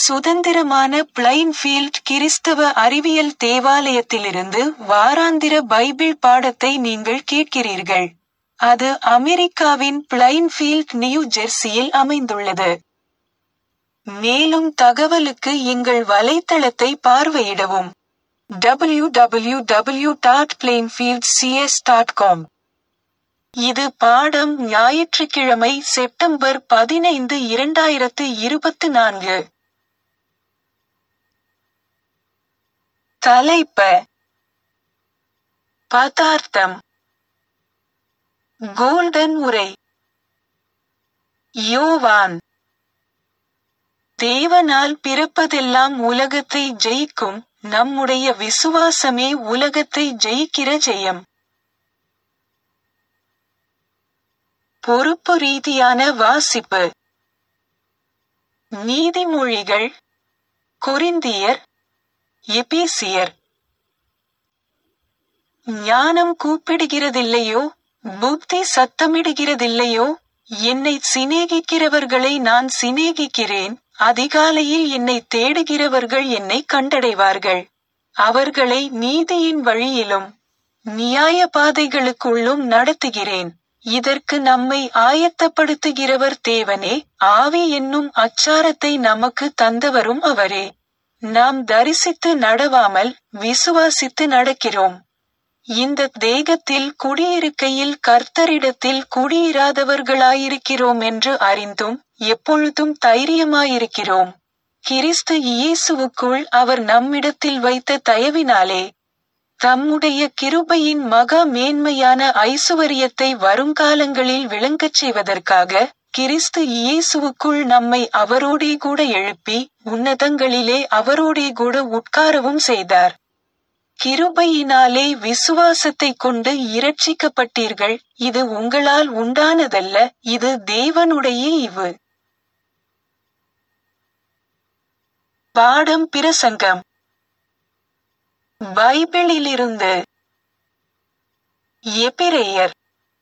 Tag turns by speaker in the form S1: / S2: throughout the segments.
S1: சுதந்திரமான பிளைன்ஃபீல்ட் கிறிஸ்தவ அறிவியல் தேவாலயத்திலிருந்து வாராந்திர பைபிள் பாடத்தை நீங்கள் கேட்கிறீர்கள். அது அமெரிக்காவின் பிளைன்ஃபீல்ட் நியூ ஜெர்சியில் அமைந்துள்ளது. மேலும் தகவலுக்கு எங்கள் வலைத்தளத்தை பார்வையிடவும். www.plainfieldcs.com இது பாடம் ஞாயிற்றுக்கிழமை செப்டம்பர் பதினைந்து இரண்டாயிரத்து இருபத்து நான்கு. தலைப்ப பதார்த்தம் கோல்டன் உரை யோவான் தேவனால் பிறப்பதெல்லாம் உலகத்தை ஜெயிக்கும் நம்முடைய விசுவாசமே உலகத்தை ஜெயிக்கிற ஜெயம் பொறுப்பு ரீதியான வாசிப்பு நீதிமொழிகள் கொரிந்தியர் எபேசியர் ஞானம் கூப்பிடுகிறதில்லையோ புத்தி சத்தமிடுகிறதில்லையோ என்னை சிநேகிக்கிறவர்களை நான் சிநேகிக்கிறேன் அதிகாலையில் என்னை தேடுகிறவர்கள் என்னை கண்டடைவார்கள் அவர்களை நீதியின் வழியிலும் நியாய பாதைகளுக்குள்ளும் நடத்துகிறேன் இதற்கு நம்மை ஆயத்தப்படுத்துகிறவர் தேவனே ஆவி என்னும் அச்சாரத்தை நமக்கு தந்தவரும் அவரே நாம் தரிசித்து நடவாமல் விசுவாசித்து நடக்கிறோம் இந்த தேகத்தில் குடியிருக்கையில் கர்த்தரிடத்தில் குடியிராதவர்களாயிருக்கிறோம் என்று அறிந்தும் எப்பொழுதும் தைரியமாயிருக்கிறோம் கிறிஸ்து இயேசுவுக்குள் அவர் நம்மிடத்தில் வைத்த தயவினாலே தம்முடைய கிருபையின் மகா மேன்மையான ஐசுவரியத்தை வருங்காலங்களில் விளங்கச் செய்வதற்காக கிறிஸ்து இயேசுவுக்குள் நம்மை அவரோடே கூட எழுப்பி உன்னதங்களிலே அவரோடே கூட உட்காரவும் செய்தார் கிருபையினாலே விசுவாசத்தை கொண்டு இரட்சிக்கப்பட்டீர்கள் இது உங்களால் உண்டானதல்ல இது தேவனுடைய இவு பாடம் பிரசங்கம் பைபிளிலிருந்து எபிரேயர்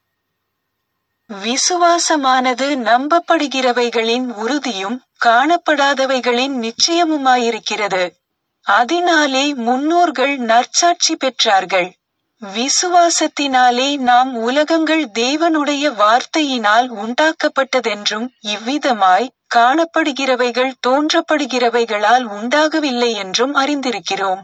S1: விசுவாசமானது நம்பப்படுகிறவைகளின் உறுதியும் காணப்படாதவைகளின் நிச்சயமுமாயிருக்கிறது அதனாலே முன்னோர்கள் நற்சாட்சி பெற்றார்கள் விசுவாசத்தினாலே நாம் உலகங்கள் தேவனுடைய வார்த்தையினால் உண்டாக்கப்பட்டதென்றும் இவ்விதமாய் காணப்படுகிறவைகள் தோன்றப்படுகிறவைகளால் உண்டாகவில்லை என்றும் அறிந்திருக்கிறோம்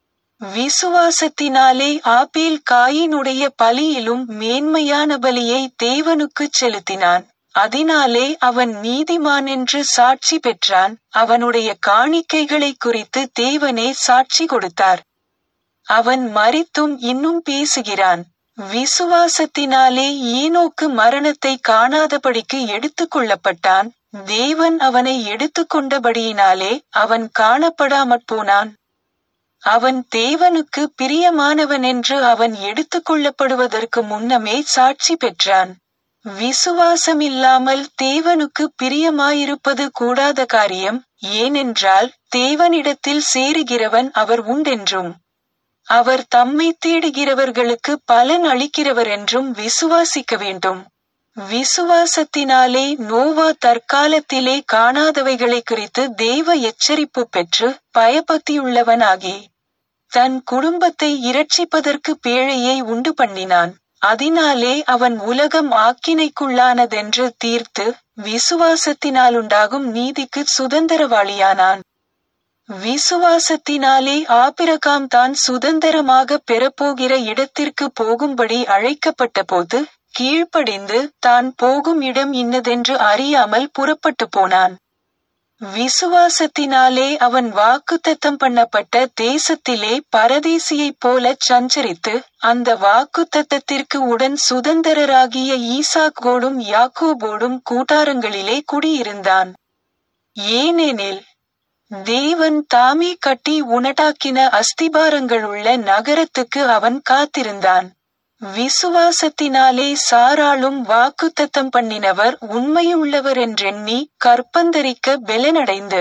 S1: விசுவாசத்தினாலே ஆபேல் காயினுடைய பலியிலும் மேன்மையான பலியை தேவனுக்குச் செலுத்தினான் அதனாலே அவன் நீதிமான் என்று சாட்சி பெற்றான் அவனுடைய காணிக்கைகளை குறித்து தேவனே சாட்சி கொடுத்தார் அவன் மறித்தும் இன்னும் பேசுகிறான் விசுவாசத்தினாலே ஈனோக்கு மரணத்தை காணாதபடிக்கு எடுத்துக் கொள்ளப்பட்டான் தேவன் அவனை எடுத்துக்கொண்டபடியினாலே அவன் காணப்படாமற் போனான் அவன் தேவனுக்கு பிரியமானவன் என்று அவன் எடுத்துக்கொள்ளப்படுவதற்கு முன்னமே சாட்சி பெற்றான் விசுவாசமில்லாமல் தேவனுக்கு பிரியமாயிருப்பது கூடாத காரியம் ஏனென்றால் தேவனிடத்தில் சேருகிறவன் அவர் உண்டென்றும் அவர் தம்மை தேடுகிறவர்களுக்கு பலன் அளிக்கிறவர் என்றும் விசுவாசிக்க வேண்டும் விசுவாசத்தினாலே நோவா தற்காலத்திலே காணாதவைகளை குறித்து தேவ எச்சரிப்பு பெற்று பயபக்தியுள்ளவனாகி தன் குடும்பத்தை இரட்சிப்பதற்கு பேழையை உண்டு பண்ணினான் அதனாலே அவன் உலகம் ஆக்கினைக்குள்ளானதென்று தீர்த்து விசுவாசத்தினாலுண்டாகும் நீதிக்கு சுதந்திரவாளியானான் விசுவாசத்தினாலே ஆபிரகாம் தான் சுதந்திரமாக பெறப்போகிற இடத்திற்கு போகும்படி அழைக்கப்பட்ட போது கீழ்ப்படிந்து தான் போகும் இடம் இன்னதென்று அறியாமல் புறப்பட்டு போனான் விசுவாசத்தினாலே அவன் வாக்குத்தத்தம் பண்ணப்பட்ட தேசத்திலே பரதேசியைப் போலச் சஞ்சரித்து அந்த வாக்குத்தத்தத்திற்கு உடன் சுதந்திரராகிய ஈசாக்கோடும் யாக்கோபோடும் கூட்டாரங்களிலே குடியிருந்தான் ஏனெனில் தேவன் தாமே கட்டி உணட்டாக்கின அஸ்திபாரங்களுள்ள நகரத்துக்கு அவன் காத்திருந்தான் விசுவாசத்தினாலே சாராளும் வாக்குத்தத்தம் பண்ணினவர் உண்மையுள்ளவர் என்றெண்ணி கற்பந்தரிக்க பெலனடைந்து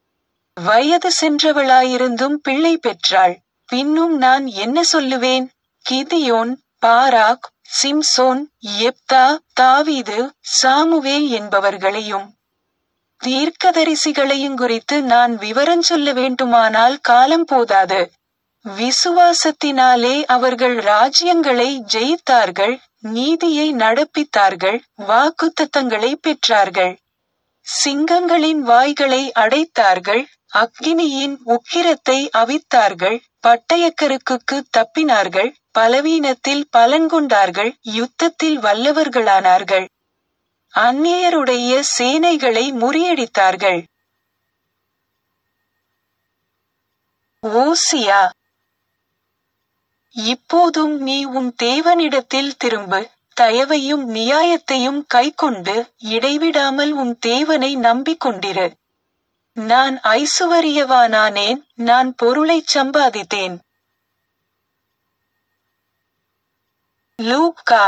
S1: வயது சென்றவளாயிருந்தும் பிள்ளை பெற்றாள் பின்னும் நான் என்ன சொல்லுவேன் கிதியோன் பாராக் சிம்சோன் எப்தா தாவீது சாமுவேல் என்பவர்களையும் தீர்க்கதரிசிகளையும் குறித்து நான் விவரம் சொல்ல வேண்டுமானால் காலம் போதாது விசுவாசத்தினாலே அவர்கள் ராஜ்யங்களை ஜெயித்தார்கள் நீதியை நடப்பித்தார்கள் வாக்குத்தத்தங்களை பெற்றார்கள் சிங்கங்களின் வாய்களை அடைத்தார்கள் அக்கினியின் உக்கிரத்தை அவித்தார்கள் பட்டயக்கருக்குக்கு தப்பினார்கள் பலவீனத்தில் பலன்கொண்டார்கள் யுத்தத்தில் வல்லவர்களானார்கள் அந்நியருடைய சேனைகளை முறியடித்தார்கள் ஓசியா இப்போதும் நீ உன் தேவனிடத்தில் திரும்பு தயவையும் நியாயத்தையும் கைக்கொண்டு இடைவிடாமல் உன் தேவனை நம்பிக்கொண்டிரு நான் ஐசுவரியவானானேன் நான் பொருளைச் சம்பாதித்தேன் லூக்கா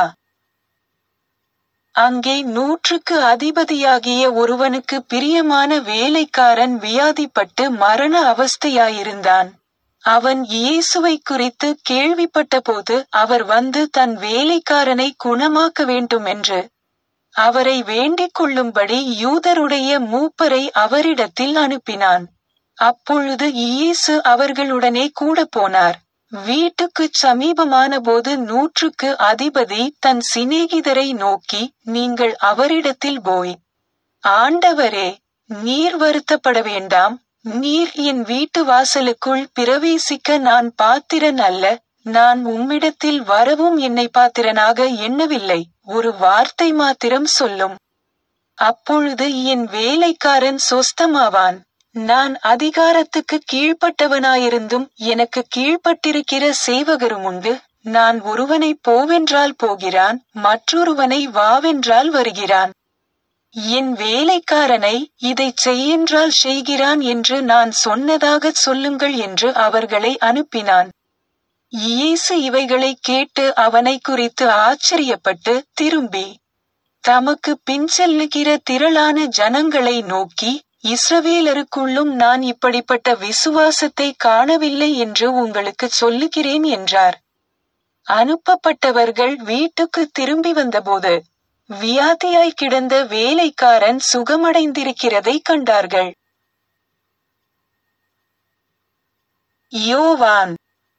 S1: அங்கே நூற்றுக்கு அதிபதியாகிய ஒருவனுக்கு பிரியமான வேலைக்காரன் வியாதிப்பட்டு மரண அவஸ்தையாயிருந்தான் அவன் இயேசுவை குறித்து கேள்விப்பட்டபோது அவர் வந்து தன் வேலைக்காரனை குணமாக்க வேண்டுமென்று அவரை வேண்டிக் கொள்ளும்படி யூதருடைய மூப்பரை அவரிடத்தில் அனுப்பினான் அப்பொழுது இயேசு அவர்களுடனே கூட போனார் வீட்டுக்குச் சமீபமான போது நூற்றுக்கு அதிபதி தன் சிநேகிதரை நோக்கி நீங்கள் அவரிடத்தில் போய் ஆண்டவரே நீர் வருத்தப்பட வேண்டாம் நீர் என் வீட்டு வாசலுக்குள் பிரவேசிக்க நான் பாத்திரன் அல்ல நான் உம்மிடத்தில் வரவும் என்னை பாத்திரனாக எண்ணவில்லை ஒரு வார்த்தை மாத்திரம் சொல்லும் அப்பொழுது என் வேலைக்காரன் சொஸ்தமாவான் நான் அதிகாரத்துக்கு கீழ்ப்பட்டவனாயிருந்தும் எனக்கு கீழ்ப்பட்டிருக்கிற சேவகரும் உண்டு நான் ஒருவனை போவென்றால் போகிறான் மற்றொருவனை வாவென்றால் வருகிறான் என் வேலைக்காரனை இதைச் செய்யென்றால் செய்கிறான் என்று நான் சொன்னதாகச் சொல்லுங்கள் என்று அவர்களை அனுப்பினான் இயேசு இவைகளை கேட்டு அவனை குறித்து ஆச்சரியப்பட்டு திரும்பி தமக்கு பின் செல்லுகிற திரளான ஜனங்களை நோக்கி இஸ்ரவேலருக்குள்ளும் நான் இப்படிப்பட்ட விசுவாசத்தை காணவில்லை என்று உங்களுக்கு சொல்லுகிறேன் என்றார் அனுப்பப்பட்டவர்கள் வீட்டுக்கு திரும்பி வந்தபோது வியாதியாய் கிடந்த வேலைக்காரன் சுகமடைந்திருக்கிறதை கண்டார்கள் யோவான்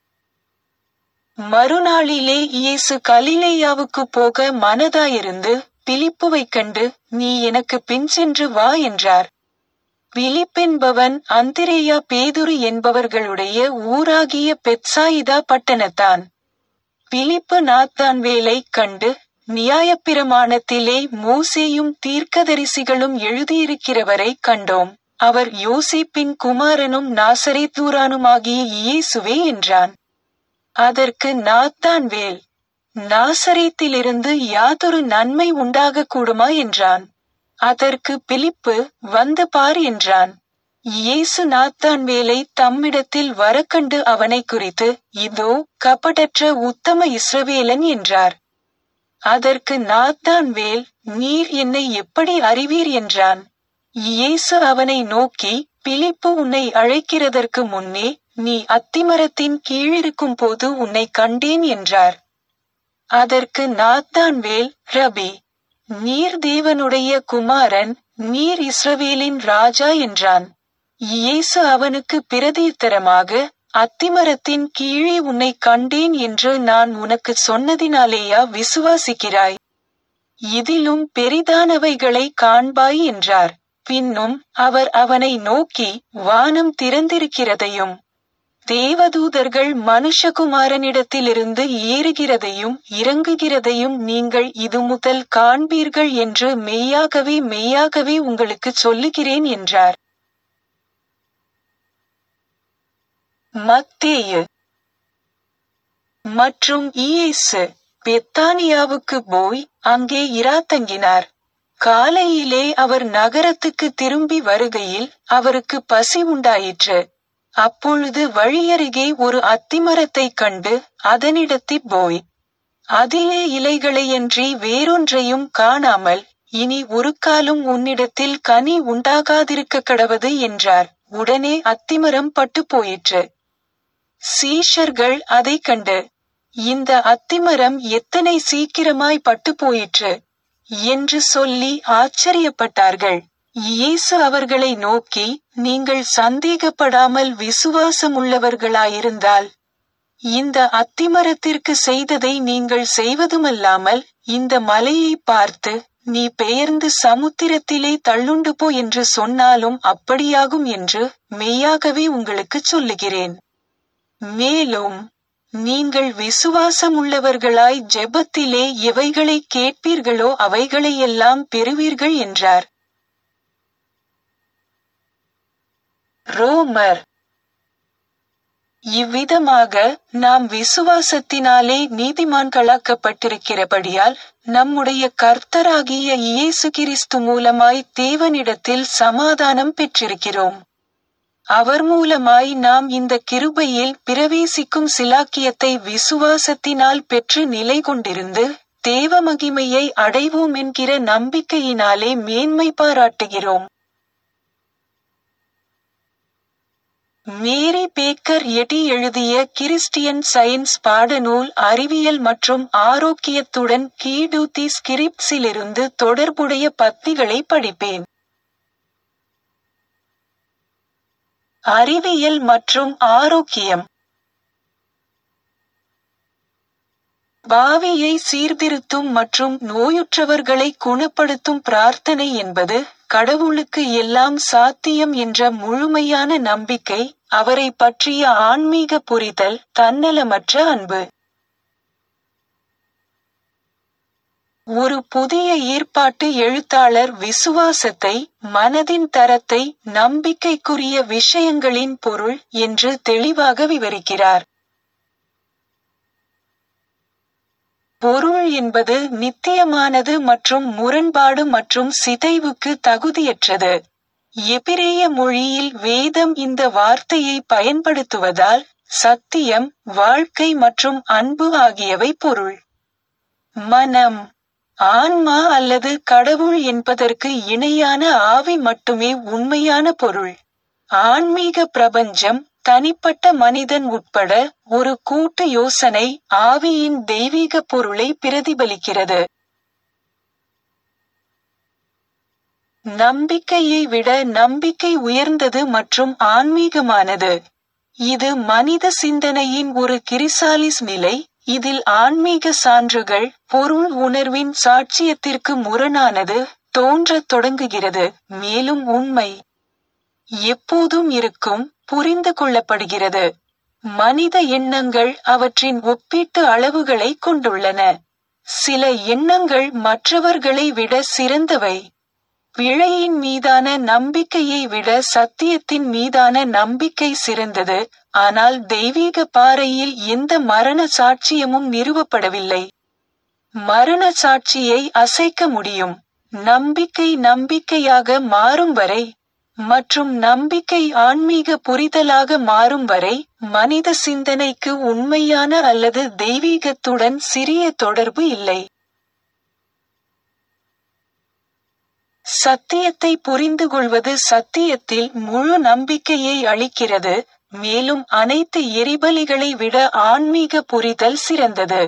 S1: மறுநாளிலே இயேசு கலிலேயாவுக்கு போக மனதாயிருந்து பிலிப்புவைக் கண்டு நீ எனக்கு பின் சென்று வா என்றார் பிலிப்பென்பவன் அந்திரேயா பேதுரு என்பவர்களுடைய ஊராகிய பெட்சாயிதா பட்டணத்தான் பிலிப்பு நாத்தான் வேலை கண்டு நியாயப்பிரமாணத்திலே மோசேயும் தீர்க்கதரிசிகளும் எழுதியிருக்கிறவரை கண்டோம் அவர் யோசிப்பின் குமாரனும் நாசரேத்தூரானுமாகிய இயேசுவே என்றான் அதற்கு நாத்தான் வேல் நாசரேத்திலிருந்து யாதொரு நன்மை உண்டாக கூடுமா என்றான் அதற்கு பிலிப்பு வந்து பார் என்றான் இயேசு நாத்தான் வேலை தம்மிடத்தில் வரக்கண்டு அவனை குறித்து இதோ கபடற்ற உத்தம இஸ்ரவேலன் என்றார் அதற்கு நாத்தான் வேல் நீர் என்னை எப்படி அறிவீர் என்றான் இயேசு அவனை நோக்கி பிலிப்பு உன்னை அழைக்கிறதற்கு முன்னே நீ அத்திமரத்தின் கீழிருக்கும் போது உன்னை கண்டேன் என்றார் அதற்கு நாத்தான் வேல் ரபி நீர் தேவனுடைய குமாரன் நீர் இஸ்ரவேலின் ராஜா என்றான் இயேசு அவனுக்கு பிரதியுத்தரமாக அத்திமரத்தின் கீழே உன்னை கண்டேன் என்று நான் உனக்கு சொன்னதினாலேயா விசுவாசிக்கிறாய் இதிலும் பெரிதானவைகளை காண்பாய் என்றார் பின்னும் அவர் அவனை நோக்கி வானம் திறந்திருக்கிறதையும் தேவதூதர்கள் மனுஷகுமாரனிடத்திலிருந்து ஏறுகிறதையும் இறங்குகிறதையும் நீங்கள் இது முதல் காண்பீர்கள் என்று மெய்யாகவே மெய்யாகவே உங்களுக்குச் சொல்லுகிறேன் என்றார் மத்தேயு மற்றும் இயேசு பெத்தானியாவுக்கு போய் அங்கே இராத்தங்கினார் காலையிலே அவர் நகரத்துக்கு திரும்பி வருகையில் அவருக்கு பசி உண்டாயிற்று அப்பொழுது வழியருகே ஒரு அத்திமரத்தைக் கண்டு அதனிடத்திப் போய் அதிலே இலைகளையன்றி வேறொன்றையும் காணாமல் இனி ஒரு காலும் உன்னிடத்தில் கனி உண்டாகாதிருக்க கடவது என்றார் உடனே அத்திமரம் பட்டு போயிற்று சீஷர்கள் அதை கண்டு இந்த அத்திமரம் எத்தனை சீக்கிரமாய் பட்டு போயிற்று என்று சொல்லி ஆச்சரியப்பட்டார்கள் இயேசு அவர்களை நோக்கி நீங்கள் சந்தேகப்படாமல் விசுவாசமுள்ளவர்களாயிருந்தால் இந்த அத்திமரத்திற்கு செய்ததை நீங்கள் செய்வதுமல்லாமல் இந்த மலையை பார்த்து நீ பெயர்ந்து சமுத்திரத்திலே தள்ளுண்டு போ என்று சொன்னாலும் அப்படியாகும் என்று மெய்யாகவே உங்களுக்குச் சொல்லுகிறேன் மேலும் நீங்கள் விசுவாசமுள்ளவர்களாய் ஜெபத்திலே எவைகளை கேட்பீர்களோ அவைகளையெல்லாம் பெறுவீர்கள் என்றார் ரோமர் இவ்விதமாக நாம் விசுவாசத்தினாலே நீதிமான்களாக்கப்பட்டிருக்கிறபடியால் நம்முடைய கர்த்தராகிய இயேசு கிறிஸ்து மூலமாய் தேவனிடத்தில் சமாதானம் பெற்றிருக்கிறோம் அவர் மூலமாய் நாம் இந்த கிருபையில் பிரவேசிக்கும் சிலாக்கியத்தை விசுவாசத்தினால் பெற்று நிலை கொண்டிருந்து தேவ மகிமையை அடைவோம் என்கிற நம்பிக்கையினாலே மேன்மை பாராட்டுகிறோம் மேரி பேக்கர் எட்டி எழுதிய கிறிஸ்டியன் சயின்ஸ் பாடநூல் அறிவியல் மற்றும் ஆரோக்கியத்துடன் கீடூத்தி ஸ்கிரிப்ட்ஸிலிருந்து தொடர்புடைய பத்திகளை படிப்பேன் அறிவியல் மற்றும் ஆரோக்கியம் பாவியை சீர்திருத்தும் மற்றும் நோயுற்றவர்களை குணப்படுத்தும் பிரார்த்தனை என்பது கடவுளுக்கு எல்லாம் சாத்தியம் என்ற முழுமையான நம்பிக்கை அவரை பற்றிய ஆன்மீக புரிதல் தன்னலமற்ற அன்பு ஒரு புதிய ஈர்ப்பாட்டு எழுத்தாளர் விசுவாசத்தை மனதின் தரத்தை நம்பிக்கைக்குரிய விஷயங்களின் பொருள் என்று தெளிவாக விவரிக்கிறார் பொருள் என்பது நித்தியமானது மற்றும் முரண்பாடு மற்றும் சிதைவுக்கு தகுதியற்றது எபிரேய மொழியில் வேதம் இந்த வார்த்தையை பயன்படுத்துவதால் சத்தியம் வாழ்க்கை மற்றும் அன்பு ஆகியவை பொருள் மனம் ஆன்மா அல்லது கடவுள் என்பதற்கு இணையான ஆவி மட்டுமே உண்மையான பொருள் ஆன்மீக பிரபஞ்சம் தனிப்பட்ட மனிதன் உட்பட ஒரு கூட்டு யோசனை ஆவியின் தெய்வீக பொருளை பிரதிபலிக்கிறது நம்பிக்கையை விட நம்பிக்கை உயர்ந்தது மற்றும் ஆன்மீகமானது இது மனித சிந்தனையின் ஒரு கிரிசாலிஸ் நிலை இதில் ஆன்மீக சான்றுகள் பொருள் உணர்வின் சாட்சியத்திற்கு முரணானது தோன்றத் தொடங்குகிறது மேலும் உண்மை எப்போதும் இருக்கும் புரிந்து கொள்ளப்படுகிறது மனித எண்ணங்கள் அவற்றின் ஒப்பீட்டு அளவுகளை கொண்டுள்ளன சில எண்ணங்கள் மற்றவர்களை விட சிறந்தவை பிழையின் மீதான நம்பிக்கையை விட சத்தியத்தின் மீதான நம்பிக்கை சிறந்தது ஆனால் தெய்வீக பாறையில் எந்த மரண சாட்சியமும் நிறுவப்படவில்லை மரண சாட்சியை அசைக்க முடியும் நம்பிக்கை நம்பிக்கையாக மாறும் வரை மற்றும் நம்பிக்கை ஆன்மீக புரிதலாக மாறும் வரை மனித சிந்தனைக்கு உண்மையான அல்லது தெய்வீகத்துடன் சிறிய தொடர்பு இல்லை சத்தியத்தை புரிந்து கொள்வது சத்தியத்தில் முழு நம்பிக்கையை அளிக்கிறது மேலும் அனைத்து எரிபலிகளை விட ஆன்மீக புரிதல் சிறந்தது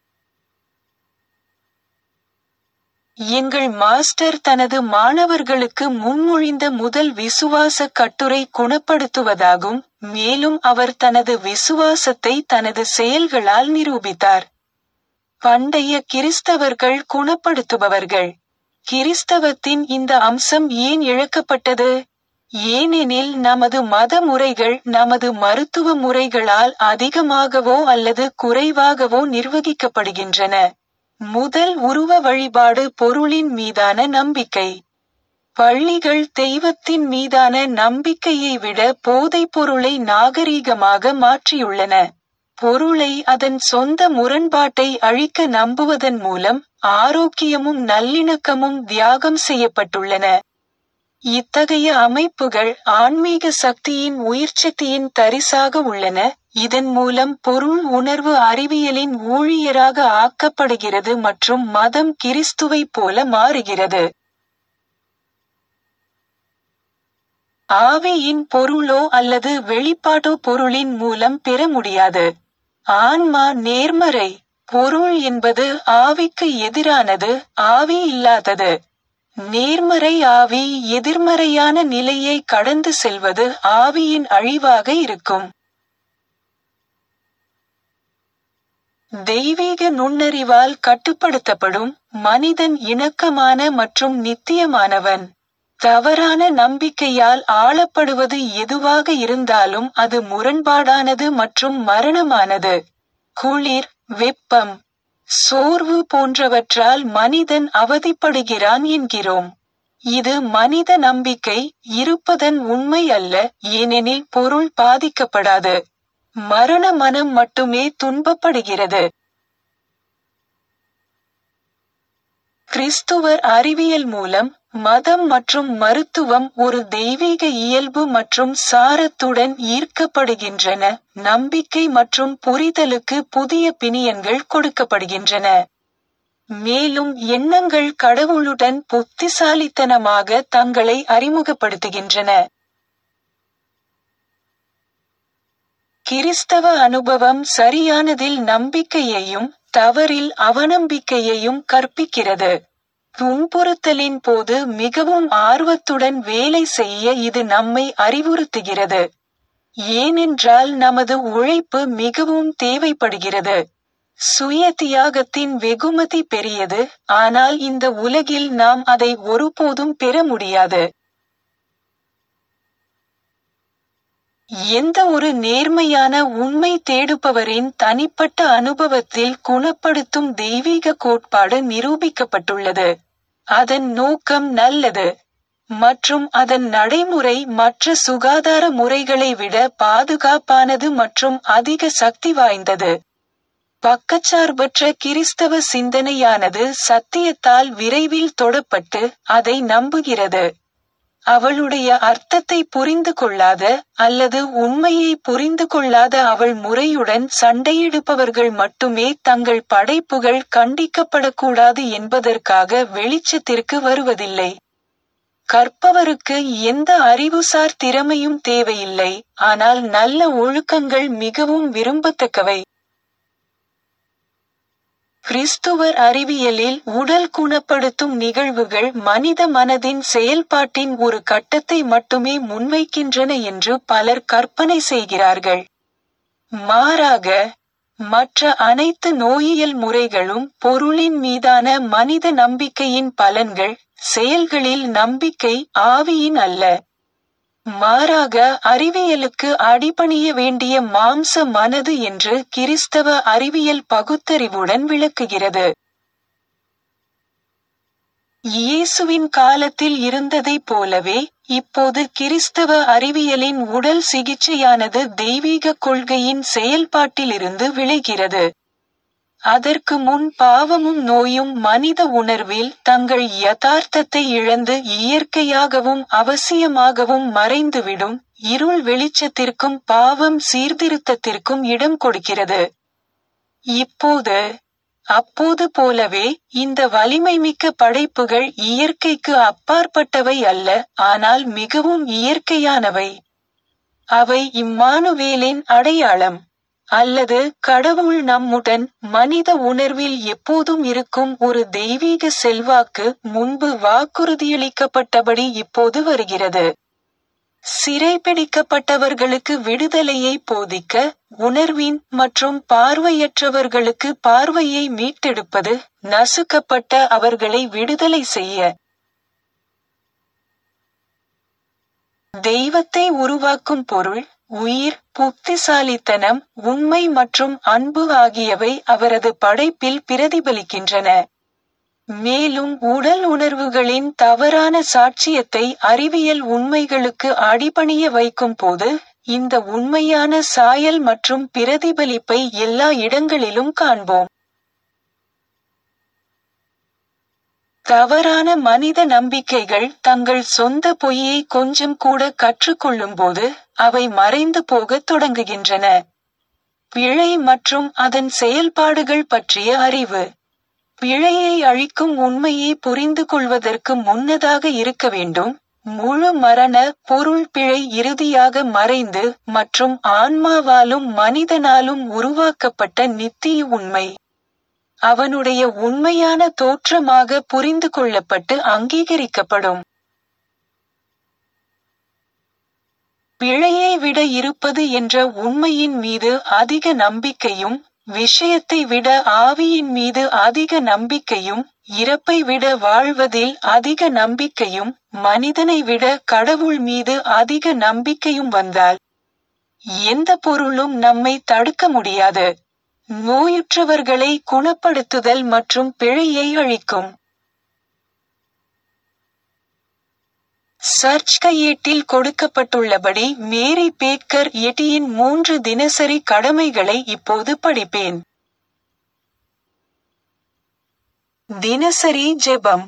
S1: எங்கள் மாஸ்டர் தனது மாணவர்களுக்கு முன்மொழிந்த முதல் விசுவாச கட்டுரை குணப்படுத்துவதாகும் மேலும் அவர் தனது விசுவாசத்தை தனது செயல்களால் நிரூபித்தார் பண்டைய கிறிஸ்தவர்கள் குணப்படுத்துபவர்கள் கிறிஸ்தவத்தின் இந்த அம்சம் ஏன் இழக்கப்பட்டது ஏனெனில் நமது மத முறைகள் நமது மருத்துவ முறைகளால் அதிகமாகவோ அல்லது குறைவாகவோ நிர்வகிக்கப்படுகின்றன முதல் உருவ வழிபாடு பொருளின் மீதான நம்பிக்கை பள்ளிகள் தெய்வத்தின் மீதான நம்பிக்கையை விட போதைப் பொருளை நாகரீகமாக மாற்றியுள்ளன பொருளை அதன் சொந்த முரண்பாட்டை அழிக்க நம்புவதன் மூலம் ஆரோக்கியமும் நல்லிணக்கமும் தியாகம் செய்யப்பட்டுள்ளன இத்தகைய அமைப்புகள் ஆன்மீக சக்தியின் உயிர்ச்சக்தியின் தரிசாக உள்ளன இதன் மூலம் பொருள் உணர்வு அறிவியலின் ஊழியராக ஆக்கப்படுகிறது மற்றும் மதம் கிறிஸ்துவை போல மாறுகிறது ஆவியின் பொருளோ அல்லது வெளிப்பாடோ பொருளின் மூலம் பெற முடியாது ஆன்மா நேர்மறை பொருள் என்பது ஆவிக்கு எதிரானது ஆவி இல்லாதது நேர்மறை ஆவி எதிர்மறையான நிலையை கடந்து செல்வது ஆவியின் அழிவாக இருக்கும் தெய்வீக நுண்ணறிவால் கட்டுப்படுத்தப்படும் மனிதன் இணக்கமான மற்றும் நித்தியமானவன் தவறான நம்பிக்கையால் ஆளப்படுவது எதுவாக இருந்தாலும் அது முரண்பாடானது மற்றும் மரணமானது குளிர் வெப்பம் சோர்வு போன்றவற்றால் மனிதன் அவதிப்படுகிறான் என்கிறோம் இது மனித நம்பிக்கை இருப்பதன் உண்மை அல்ல ஏனெனில் பொருள் பாதிக்கப்படாது மரண மனம் மட்டுமே துன்பப்படுகிறது கிறிஸ்துவர் அறிவியல் மூலம் மதம் மற்றும் மருத்துவம் ஒரு தெய்வீக இயல்பு மற்றும் சாரத்துடன் ஈர்க்கப்படுகின்றன நம்பிக்கை மற்றும் புரிதலுக்கு புதிய பிணியன்கள் கொடுக்கப்படுகின்றன மேலும் எண்ணங்கள் கடவுளுடன் புத்திசாலித்தனமாக தங்களை அறிமுகப்படுத்துகின்றன கிறிஸ்தவ அனுபவம் சரியானதில் நம்பிக்கையையும் தவறில் அவநம்பிக்கையையும் கற்பிக்கிறது துன்புறுத்தலின் போது மிகவும் ஆர்வத்துடன் வேலை செய்ய இது நம்மை அறிவுறுத்துகிறது ஏனென்றால் நமது உழைப்பு மிகவும் தேவைப்படுகிறது சுய தியாகத்தின் வெகுமதி பெரியது ஆனால் இந்த உலகில் நாம் அதை ஒருபோதும் பெற முடியாது எந்த ஒரு நேர்மையான உண்மை தேடுபவரின் தனிப்பட்ட அனுபவத்தில் குணப்படுத்தும் தெய்வீக கோட்பாடு நிரூபிக்கப்பட்டுள்ளது அதன் நோக்கம் நல்லது மற்றும் அதன் நடைமுறை மற்ற சுகாதார முறைகளை விட பாதுகாப்பானது மற்றும் அதிக சக்தி வாய்ந்தது பக்கச்சார்பற்ற கிறிஸ்தவ சிந்தனையானது சத்தியத்தால் விரைவில் தொடப்பட்டு அதை நம்புகிறது அவளுடைய அர்த்தத்தை புரிந்து கொள்ளாத அல்லது உண்மையை புரிந்து கொள்ளாத அவள் முறையுடன் சண்டையிடுபவர்கள் மட்டுமே தங்கள் படைப்புகள் கண்டிக்கப்படக்கூடாது என்பதற்காக வெளிச்சத்திற்கு வருவதில்லை கற்பவருக்கு எந்த அறிவுசார் திறமையும் தேவையில்லை ஆனால் நல்ல ஒழுக்கங்கள் மிகவும் விரும்பத்தக்கவை கிறிஸ்துவர் அறிவியலில் உடல் குணப்படுத்தும் நிகழ்வுகள் மனித மனதின் செயல்பாட்டின் ஒரு கட்டத்தை மட்டுமே முன்வைக்கின்றன என்று பலர் கற்பனை செய்கிறார்கள் மாறாக மற்ற அனைத்து நோயியல் முறைகளும் பொருளின் மீதான மனித நம்பிக்கையின் பலன்கள் செயல்களில் நம்பிக்கை ஆவியின் அல்ல மாறாக அறிவியலுக்கு அடிபணிய வேண்டிய மாம்ச மனது என்று கிறிஸ்தவ அறிவியல் பகுத்தறிவுடன் விளக்குகிறது இயேசுவின் காலத்தில் இருந்ததைப் போலவே இப்போது கிறிஸ்தவ அறிவியலின் உடல் சிகிச்சையானது தெய்வீக கொள்கையின் செயல்பாட்டிலிருந்து விளைகிறது அதற்கு முன் பாவமும் நோயும் மனித உணர்வில் தங்கள் யதார்த்தத்தை இழந்து இயற்கையாகவும் அவசியமாகவும் மறைந்துவிடும் இருள் வெளிச்சத்திற்கும் பாவம் சீர்திருத்தத்திற்கும் இடம் கொடுக்கிறது இப்போது அப்போது போலவே இந்த வலிமைமிக்க படைப்புகள் இயற்கைக்கு அப்பாற்பட்டவை அல்ல ஆனால் மிகவும் இயற்கையானவை அவை இம்மானுவேலின் அடையாளம் அல்லது கடவுள் நம்முடன் மனித உணர்வில் எப்போதும் இருக்கும் ஒரு தெய்வீக செல்வாக்கு முன்பு வாக்குறுதியளிக்கப்பட்டபடி இப்போது வருகிறது சிறைபிடிக்கப்பட்டவர்களுக்கு விடுதலையை போதிக்க உணர்வின் மற்றும் பார்வையற்றவர்களுக்கு பார்வையை மீட்டெடுப்பது நசுக்கப்பட்ட அவர்களை விடுதலை செய்ய தெய்வத்தை உருவாக்கும் பொருள் உயிர் புத்திசாலித்தனம் உண்மை மற்றும் அன்பு ஆகியவை அவரது படைப்பில் பிரதிபலிக்கின்றன மேலும் உடல் உணர்வுகளின் தவறான சாட்சியத்தை அறிவியல் உண்மைகளுக்கு அடிபணிய வைக்கும் போது இந்த உண்மையான சாயல் மற்றும் பிரதிபலிப்பை எல்லா இடங்களிலும் காண்போம் தவறான மனித நம்பிக்கைகள் தங்கள் சொந்த பொய்யை கொஞ்சம் கூட கற்றுக்கொள்ளும்போது அவை மறைந்து போகத் தொடங்குகின்றன பிழை மற்றும் அதன் செயல்பாடுகள் பற்றிய அறிவு பிழையை அழிக்கும் உண்மையை புரிந்து கொள்வதற்கு முன்னதாக இருக்க வேண்டும் முழு மரண பொருள் பிழை இறுதியாக மறைந்து மற்றும் ஆன்மாவாலும் மனிதனாலும் உருவாக்கப்பட்ட நித்திய உண்மை அவனுடைய உண்மையான தோற்றமாக புரிந்து கொள்ளப்பட்டு அங்கீகரிக்கப்படும் பிழையை விட இருப்பது என்ற உண்மையின் மீது அதிக நம்பிக்கையும் விஷயத்தை விட ஆவியின் மீது அதிக நம்பிக்கையும் இறப்பை விட வாழ்வதில் அதிக நம்பிக்கையும் மனிதனை விட கடவுள் மீது அதிக நம்பிக்கையும் வந்தால் எந்த பொருளும் நம்மை தடுக்க முடியாது நோயுற்றவர்களை குணப்படுத்துதல் மற்றும் பிழையை அழிக்கும் சர்ச் கையேட்டில் கொடுக்கப்பட்டுள்ளபடி மேரி பேக்கர் எட்டியின் மூன்று தினசரி கடமைகளை இப்போது படிப்பேன் தினசரி ஜெபம்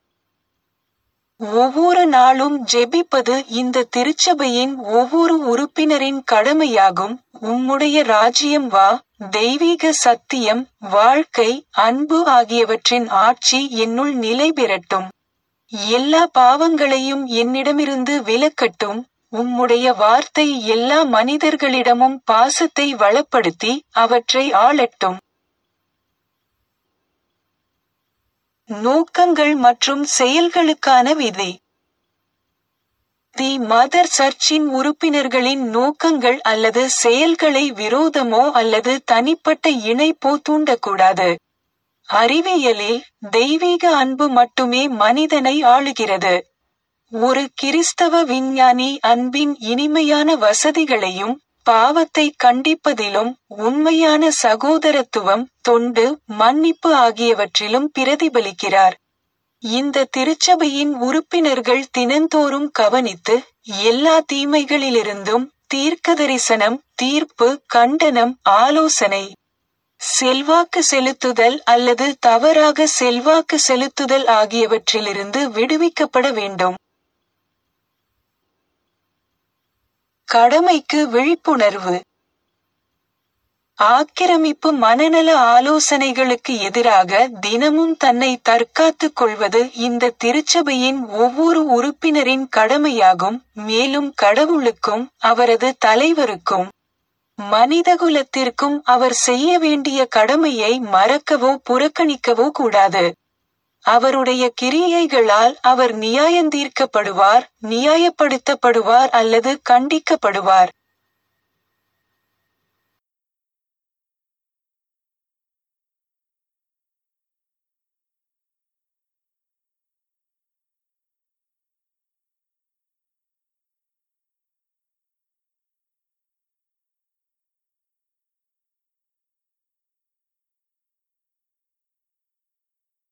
S1: ஒவ்வொரு நாளும் ஜெபிப்பது இந்த திருச்சபையின் ஒவ்வொரு உறுப்பினரின் கடமையாகும் உம்முடைய ராஜ்யம் வா தெய்வீக சத்தியம் வாழ்க்கை அன்பு ஆகியவற்றின் ஆட்சி என்னுள் நிலை பெறட்டும் எல்லா பாவங்களையும் என்னிடமிருந்து விலக்கட்டும் உம்முடைய வார்த்தை எல்லா மனிதர்களிடமும் பாசத்தை வளப்படுத்தி அவற்றை ஆளட்டும் நோக்கங்கள் மற்றும் செயல்களுக்கான விதி தி மதர் சர்ச்சின் உறுப்பினர்களின் நோக்கங்கள் அல்லது செயல்களை விரோதமோ அல்லது தனிப்பட்ட இணைப்போ தூண்டக்கூடாது அறிவியலில் தெய்வீக அன்பு மட்டுமே மனிதனை ஆளுகிறது ஒரு கிறிஸ்தவ விஞ்ஞானி அன்பின் இனிமையான வசதிகளையும் பாவத்தை கண்டிப்பதிலும் உண்மையான சகோதரத்துவம் தொண்டு மன்னிப்பு ஆகியவற்றிலும் பிரதிபலிக்கிறார் இந்த திருச்சபையின் உறுப்பினர்கள் தினந்தோறும் கவனித்து எல்லா தீமைகளிலிருந்தும் தீர்க்கதரிசனம் தீர்ப்பு கண்டனம் ஆலோசனை செல்வாக்கு செலுத்துதல் அல்லது தவறாக செல்வாக்கு செலுத்துதல் ஆகியவற்றிலிருந்து விடுவிக்கப்பட வேண்டும் கடமைக்கு விழிப்புணர்வு ஆக்கிரமிப்பு மனநல ஆலோசனைகளுக்கு எதிராக தினமும் தன்னை தற்காத்துக் கொள்வது இந்த திருச்சபையின் ஒவ்வொரு உறுப்பினரின் கடமையாகும் மேலும் கடவுளுக்கும் அவரது தலைவருக்கும் மனிதகுலத்திற்கும் அவர் செய்ய வேண்டிய கடமையை மறக்கவோ புறக்கணிக்கவோ கூடாது அவருடைய கிரியைகளால் அவர் நியாயந்தீர்க்கப்படுவார் நியாயப்படுத்தப்படுவார் அல்லது கண்டிக்கப்படுவார்